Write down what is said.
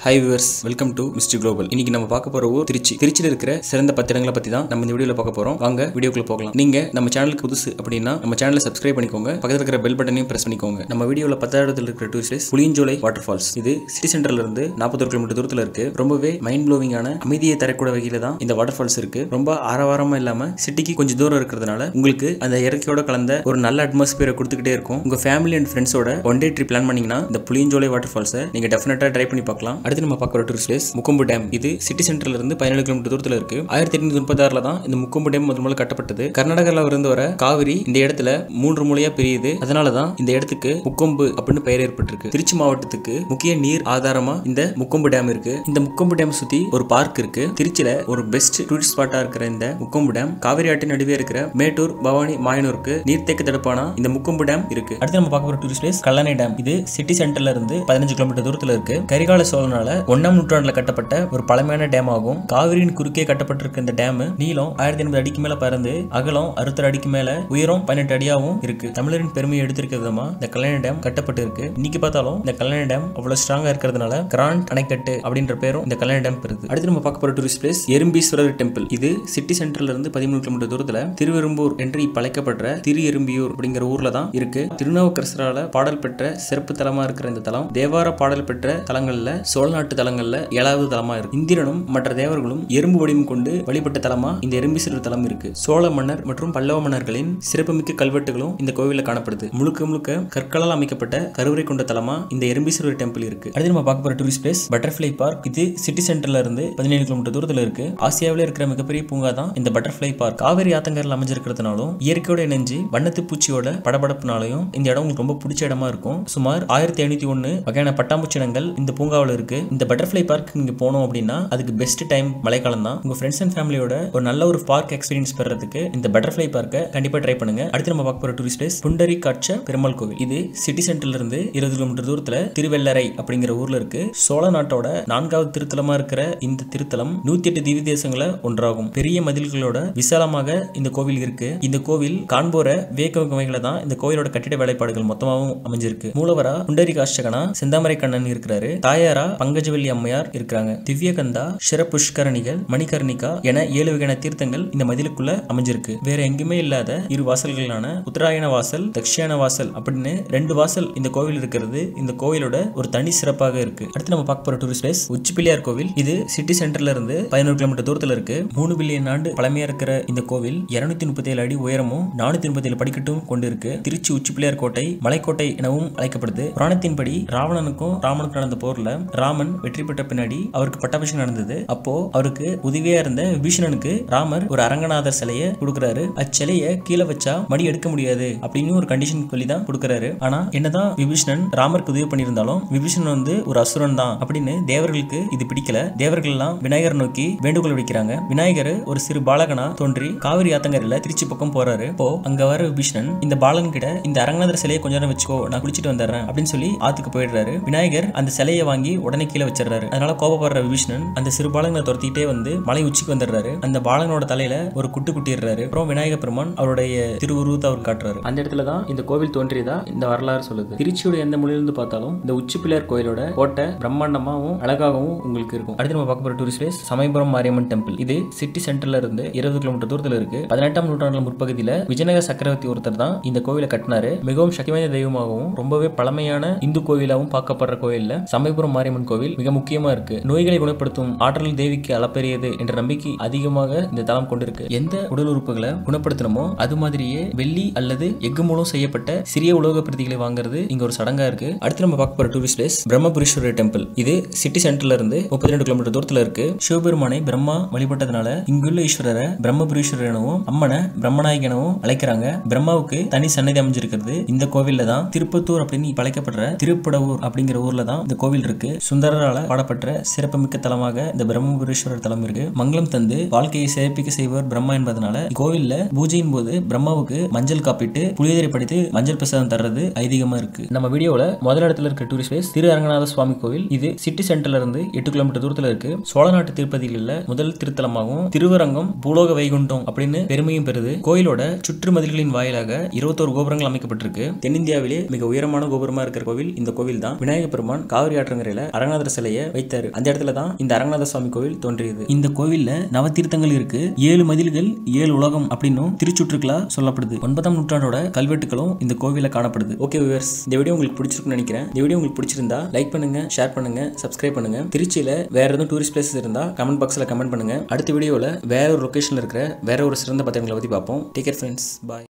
high viewers welcome to mister global இன்னைக்கு நம்ம பார்க்க போற ஊர் திருச்சி திருச்சியில் இருக்கிற சிறந்த பத்து இடங்களை பத்தி தான் நம்ம இந்த வீடியோல பார்க்க போறோம் வாங்க வீடியோக்குள்ள போகலாம் நீங்க நம்ம சேனலுக்கு புதுசு அப்படின்னா நம்ம சேனலை சப்ஸ்கிரைப் பண்ணிக்கோங்க பக்கத்துல இருக்கிற பெல் பட்டனையும் பிரஸ் பண்ணிக்கோங்க நம்ம வீடியோல பத்தாவது இடத்துல இருக்கிற tourist place Puliyancholai waterfalls இது சிட்டி சென்டர்ல இருந்து நாற்பத்தொரு கிலோமீட்டர் தூரத்துல இருக்கு ரொம்பவே மைண்ட் ப்ளோவிங்கான அமைதியை தரக்கூடிய வகையில தான் இந்த வாட்டர் ஃபால்ஸ் இருக்கு ரொம்ப ஆரவாரமா இல்லாம சிட்டிக்கு கொஞ்சம் தூரம் இருக்கிறதுனால உங்களுக்கு அந்த இயற்கையோட கலந்த ஒரு நல்ல அட்மாஸ்பியரை கொடுத்துக்கிட்டே இருக்கும் உங்க ஃபேமிலி அண்ட் ஃப்ரெண்ட்ஸோட ஒன் டே ட்ரிப் பிளான் பண்ணீங்கன்னா இந்த புளியஞ்சோலை வாட்டர் ஃபால்ஸை நீங்க டெஃபினட்டா ட்ரை பண்ணி பார்க்கலாம் அடுத்து நம்ம பார்க்குற டூரிஸ்ட் பிளேஸ் முக்கொம்பு டேம் இது சிட்டி சென்டர்ல இருந்து பதினேழு கிலோமீட்டர் தூரத்துல இருக்கு ஆயிரத்தி எட்நூத்தி முப்பத்தாறுல தான் இந்த முக்கொம்பு டேம் முதல் முதல்ல கட்டப்பட்டது கர்நாடகாவில் இருந்து வர காவிரி இந்த இடத்துல மூன்று மூலையா பிரியுது அதனால தான் இந்த இடத்துக்கு முக்கொம்பு அப்படின்னு பெயர் ஏற்பட்டிருக்கு திருச்சி மாவட்டத்துக்கு முக்கிய நீர் ஆதாரமா இந்த முக்கொம்பு டேம் இருக்கு இந்த முக்கொம்பு டேம் சுத்தி ஒரு பார்க் இருக்கு திருச்சியில ஒரு பெஸ்ட் டூரிஸ்ட் ஸ்பாட்டா இருக்கிற இந்த முக்கொம்பு டேம் காவிரி ஆற்றின் நடுவே இருக்கிற மேட்டூர் பவானி மாயனூருக்கு நீர்த்தேக்க தடுப்பானா இந்த முக்கொம்பு டேம் இருக்கு அடுத்து நம்ம பார்க்க போற டூரிஸ்ட் பிளேஸ் கல்லணை டேம் இது சிட்டி சென்டர்ல இருந்து பதினஞ்சு கிலோமீட்டர் தூரத்துல இருக்கு கரிகால சோழனால ஒன்னாம் நூற்றாண்டுல கட்டப்பட்ட ஒரு பழமையான டேம் ஆகும் காவிரியின் குறுக்கே கட்டப்பட்டிருக்க இந்த டேம் நீளம் ஆயிரத்தி எண்பது அடிக்கு மேல பறந்து அகலம் அறுபது அடிக்கு மேல உயரம் பதினெட்டு அடியாவும் இருக்கு தமிழரின் பெருமையை எடுத்திருக்க விதமா இந்த கல்லணை டேம் கட்டப்பட்டு இருக்கு இன்னைக்கு பார்த்தாலும் இந்த கல்லணை டேம் அவ்வளவு ஸ்ட்ராங்கா இருக்கிறதுனால கிராண்ட் அணைக்கட்டு அப்படின்ற பேரும் இந்த கல்லணை டேம் பெறுது அடுத்து நம்ம பார்க்க போற டூரிஸ்ட் பிளேஸ் எறும்பீஸ்வரர் டெம்பிள் இது சிட்டி சென்டர்ல இருந்து பதிமூணு கிலோமீட்டர் தூரத்துல திருவெரும்பூர் என்று இப்ப அழைக்கப்படுற திரு எறும்பியூர் அப்படிங்கிற ஊர்ல தான் இருக்கு திருநாவுக்கரசரால பாடல் பெற்ற சிறப்பு தலமா இருக்கிற இந்த தலம் தேவார பாடல் பெற்ற தலங்கள்ல சோழ நாட்டு தலங்கள்ல ஏழாவது தலமா இருக்கு இந்திரனும் மற்ற தேவர்களும் எறும்பு வடிவம் கொண்டு வழிபட்ட தலமா இந்த எறும்பீஸ்வரர் தலம் இருக்கு சோழ மன்னர் மற்றும் பல்லவ மன்னர்களின் சிறப்புமிக்க கல்வெட்டுகளும் இந்த கோவில்ல காணப்படுது முழுக்க முழுக்க கற்களால் அமைக்கப்பட்ட கருவறை கொண்ட தலமா இந்த எறும்பீஸ்வரர் டெம்பிள் இருக்கு அடுத்து நம்ம பார்க்க போற டூரிஸ்ட் பிளேஸ் பட்டர்ஃபிளை பார்க் இது சிட்டி சென்டர்ல இருந்து பதினேழு கிலோமீட்டர் தூரத்துல இருக்கு ஆசியாவில் இருக்கிற மிகப்பெரிய பூங்கா தான் இந்த பட்டர்ஃபிளை பார்க் காவேரி ஆத்தங்கரில் அமைஞ்சிருக்கிறதுனாலும் இயற்கையோட இணைஞ்சு வண்ணத்து பூச்சியோட படபடப்புனாலையும் இந்த இடம் உங்களுக்கு ரொம்ப பிடிச்ச இடமா இருக்கும் சுமார் ஆயிரத்தி ஐநூத்தி ஒன்னு வகையான பட்டாம்பூச்சி இனங்கள் இந்த பூங்காவில் இருக்கு இந்த பட்டர்ஃபிளை பார்க் நீங்க போனோம் அப்படின்னா அதுக்கு பெஸ்ட் டைம் மழைக்காலம் தான் உங்க ஃப்ரெண்ட்ஸ் அண்ட் ஃபேமிலியோட ஒரு நல்ல ஒரு பார்க் எக்ஸ்பீரியன்ஸ் பெறதுக்கு இந்த பட்டர்ஃபிளை பார்க்கை கண்டிப்பா ட்ரை பண்ணுங்க அடுத்து நம்ம பார்க்க போற tourist place Pundarikaksha Perumal கோவில் இது சிட்டி சென்டர்ல இருந்து இருபது கிலோமீட்டர் தூரத்துல திருவெள்ளரை அப்படிங்கிற ஊர்ல இருக்கு சோழ நாட்டோட நான்காவது திருத்தலமா இருக்கிற இந்த திருத்தலம் நூத்தி எட்டு திவ்ய தேசங்கள ஒன்றாகும் பெரிய மதில்களோட விசாலமாக இந்த கோவில் இருக்கு இந்த கோவில் காண்போர வேக்க வகைகளை தான் இந்த கோவிலோட கட்டிட வேலைப்பாடுகள் மொத்தமாகவும் அமைஞ்சிருக்கு மூலவரா புண்டரி காஷ்டகனா செந்தாமரை கண்ணன் இருக்கிறாரு தாயாரா பங்கஜவல்லி அம்மையார் இருக்கிறாங்க திவ்யகந்தா சிரபுஷ்கரணிகள் மணிகர்ணிகா என ஏழு வகையான தீர்த்தங்கள் இந்த மதிலுக்குள்ள அமைஞ்சிருக்கு வேற எங்குமே இல்லாத இரு வாசல்களான உத்தராயண வாசல் தக்ஷிண வாசல் அப்படின்னு ரெண்டு வாசல் இந்த கோவில் இருக்கிறது இந்த கோவிலோட ஒரு தனி சிறப்பாக இருக்கு அடுத்து நம்ம பார்க்க போற டூரிஸ்ட் பிளேஸ் உச்சி பிள்ளையார் கோவில் இது சிட்டி சென்டர்ல இருந்து பதினோரு கிலோமீட்டர் தூரத்துல இருக்கு மூணு பில்லியன் ஆண்டு பழமையா இருக்கிற இந்த கோவில் இருநூத்தி முப்பத்தி ஏழு அடி உயரமும் நானூத்தி முப்பத்தி ஏழு படிக்கட்டும் கொண்டு இருக்கு திருச்சி உச்சி பிள்ளையார் கோட்டை மலைக்கோட்டை எனவும் அழைக்கப்படுது புராணத்தின்படி ராவணனுக்கும் ராமனுக்கும் நடந்த போர்ல ராமன் வெற்றி பெற்ற பின்னாடி அவருக்கு பட்டாபிஷேகம் நடந்தது அப்போ அவருக்கு உதவியா இருந்த விபீஷணனுக்கு ராமர் ஒரு அரங்கநாதர் சிலையை கொடுக்குறாரு அச்சிலைய கீழே வச்சா மடி எடுக்க முடியாது அப்படின்னு ஒரு கண்டிஷன் சொல்லி தான் கொடுக்குறாரு ஆனா என்னதான் விபீஷணன் ராமருக்கு உதவி பண்ணியிருந்தாலும் விபீஷணன் வந்து ஒரு அசுரன் தான் அப்படின்னு தேவர்களுக்கு இது பிடிக்கல தேவர்கள் எல்லாம் விநாயகர் நோக்கி வேண்டுகோள் விடுக்கிறாங்க விநாயகர் ஒரு சிறு பாலகனா தோன்றி காவிரி ஆத்தங்கரையில திருச்சி பக்கம் போறாரு இப்போ அங்க வர விபீஷணன் இந்த பாலன் கிட்ட இந்த அரங்கநாதர் சிலையை கொஞ்ச நேரம் வச்சுக்கோ நான் குளிச்சிட்டு வந்துடுறேன் அப்படின்னு சொல்லி ஆத்துக்கு போயிடுறாரு விநாயகர் அந்த சிலையை வாங்கி உடனே கீழே வச்சிடுறாரு அதனால கோபப்படுற விபீஷணன் அந்த சிறு பாலகனை துரத்திட்டே வந்து மலை உச்சிக்கு வந்துடுறாரு அந்த பாலகனோட தலையில ஒரு குட்டு குட்டிடுறாரு அப்புறம் விநாயகர் பெருமான் அவருடைய திருவுருவத்தை அவர் காட்டுறாரு அந்த இடத்துல தான் இந்த கோவில் தோன்றியதா இந்த வரலாறு சொல்லுது திருச்சியோட எந்த மொழியிலிருந்து பார்த்தாலும் இந்த உச்சி பிள்ளையார் கோயிலோட கோட்டை பிரம்மாண்டமாகவும் அழகாகவும் உங்களுக்கு இருக்கும் அடுத்து நம்ம பார்க்க போற tourist place Samayapuram Mariamman temple இது சிட்டி சென்டர்ல இருந்து இருபது கிலோமீட்டர் தூரத்துல இருக்கு பதினெட்டாம் நூற்றாண்டு முற்பகுதியில விஜயநகர சக்கரவர்த்தி ஒருத்தர் தான் இந்த கோவிலை கட்டினாரு மிகவும் சக்தி வாய்ந்த தெய்வமாகவும் ரொம்பவே பழமையான இந்து கோவிலாகவும் பார்க்கப்படுற கோயில்ல சமயபுரம் மாரியம்மன் கோவில் மிக முக்கியமா இருக்கு நோய்களை குணப்படுத்தும் ஆற்றல் தேவிக்கு அளப்பெரியது என்ற நம்பிக்கை அதிகமாக இந்த தலம் கொண்டிருக்கு எந்த உடல் உறுப்புகளை குணப்படுத்தணுமோ அது மாதிரியே வெள்ளி அல்லது எஃகு மூலம் செய்யப்பட்ட சிறிய உலோக பிரதிகளை வாங்குறது இங்க ஒரு சடங்கா இருக்கு அடுத்து நம்ம பார்க்க போற டூரிஸ்ட் பிளேஸ் பிரம்மபுரீஸ்வரர் டெம்பிள் இது சிட்டி சென்டர்ல இருந்து முப்பத்தி ரெண்டு கிலோமீட்டர் தூரத்துல இருக்கு சிவபெருமானை பிரம்மா வழிபட்டதுனால இங்குள்ள ஈஸ்வரரை பிரம்மபுரீஸ்வரர் எனவும் அம்மனை பிரம்மநாயகி எனவும் அழைக்கிறாங்க பிரம்மாவுக்கு தனி சன்னதி அமைஞ்சிருக்கிறது இந்த கோவில்ல தான் திருப்பத்தூர் அப்படின்னு இப்ப அழைக்கப்படுற திருப்படவூர் அப்படிங்கிற ஊர்ல தான் இந்த கோவில் இருக்கு சுந்தரரால பாடப்பட்ட சிறப்புமிக்க தலமாக இந்த பிரம்மபுரீஸ்வரர் தலம் இருக்கு மங்களம் தந்து வாழ்க்கையை சிறப்பிக்க செய்வர் பிரம்மா என்பதனால கோவில்ல பூஜையின் போது பிரம்மாவுக்கு மஞ்சள் காப்பிட்டு புளியோதரை படித்து மஞ்சள் பிரசாதம் தர்றது ஐதீகமா இருக்கு நம்ம வீடியோல முதல் இடத்துல இருக்க டூரிஸ்ட் பிளேஸ் திரு அரங்கநாத சுவாமி கோவில் இது சிட்டி சென்டர்ல இருந்து எட்டு கிலோமீட்டர் தூரத்துல இருக்கு சோழ நாட்டு திருப்பதிகளில் முதல் திருத்தலமாகவும் திருவரங்கம் பூலோக வைகுண்டம் அப்படின்னு பெருமையும் பெறுது கோயிலோட சுற்று மதில்களின் வாயிலாக இருபத்தோரு கோபுரங்கள் அமைக்கப்பட்டிருக்கு தென்னிந்தியாவிலே மிக உயரமான கோபுரமா இருக்கிற கோவில் இந்த கோவில் தான் விநாயக பெருமான் காவிரி ஆற்றங்கரையில அரங்கநாத அரங்கநாதர் சிலையை வைத்தாரு அந்த இடத்துல தான் இந்த அரங்கநாத சுவாமி கோவில் தோன்றியது இந்த கோவில்ல நவதீர்த்தங்கள் இருக்கு ஏழு மதில்கள் ஏழு உலகம் அப்படின்னும் திருச்சுற்றுக்களா சொல்லப்படுது ஒன்பதாம் நூற்றாண்டோட கல்வெட்டுகளும் இந்த கோவில காணப்படுது ஓகே வியூவர்ஸ் இந்த வீடியோ உங்களுக்கு பிடிச்சிருக்குன்னு நினைக்கிறேன் இந்த வீடியோ உங்களுக்கு பிடிச்சிருந்தா லைக் பண்ணுங்க ஷேர் பண்ணுங்க சப்ஸ்கிரைப் பண்ணுங்க திருச்சியில வேற எதுவும் டூரிஸ்ட் பிளேசஸ் இருந்தா கமெண்ட் பாக்ஸ்ல கமெண்ட் பண்ணுங்க அடுத்த வீடியோல வேற ஒரு லொகேஷன்ல இருக்கிற வேற ஒரு சிறந்த பத்திரங்களை பத்தி பார்ப்போம் டேக் கேர் ஃப்ரெண்ட்ஸ் பாய்